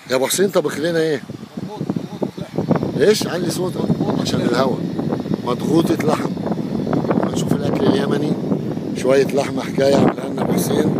يا ابو حسين طبخ لنا ايه ايش علي صوتك عشان الهواء مضغوطة لحم نشوف الاكل اليمني شوية لحمة حكاية عملها لنا ابو حسين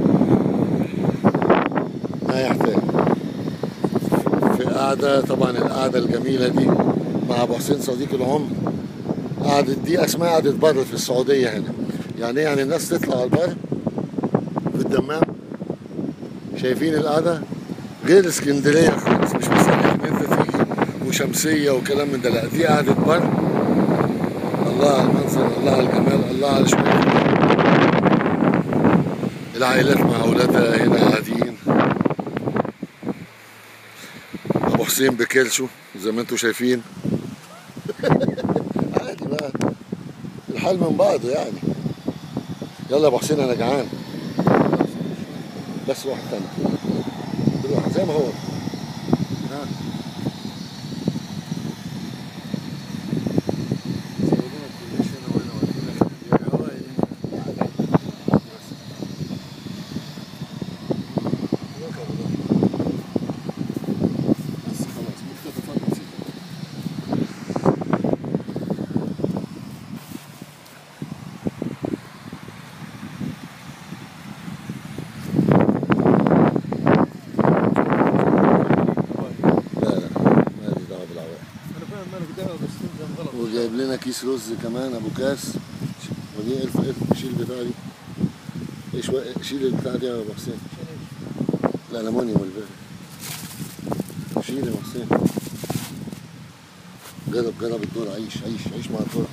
ما يحتاج في قعدة طبعا القعدة الجميلة دي مع ابو حسين صديق العمر قعدة دي اسمها قعدة بر في السعودية هنا يعني ايه يعني الناس تطلع على البر في الدمام شايفين القعدة غير اسكندرية خالص مش مسامح ان انت تيجي وشمسية وكلام من ده لا دي قعدة بر الله على المنظر الله على الجمال الله على شوية العائلات مع اولادها هنا قاعدين ابو حسين بكرشه زي ما انتم شايفين عادي بقى الحال من بعضه يعني يلا يا ابو حسين انا جعان بس واحد تاني بالراحه زي ما هو ها بس خلاص مختطفات بسيطة لا لا مالي دعوة بالعوائق انا فاهم مالك دعوه بس تنزل غلط وجايب لنا كيس رز كمان ابو كاس ودي الف الف شيل البتاع دي ايش و- شيل البتاع دي يا ابو حسين الالمونيوم الباقي شيل يا ابو حسين جرب جرب الدور عيش عيش عيش مع الدور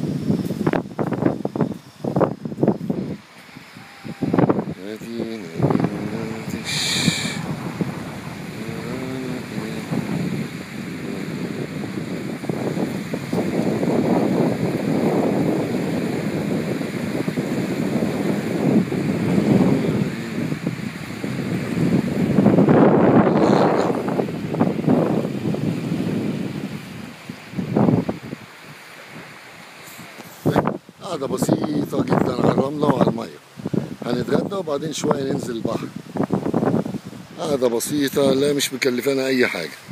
قعدة بسيطة جدا على الرملة وعلى المية هنتغدى وبعدين شوية ننزل البحر قعدة بسيطة لا مش مكلفانا أي حاجة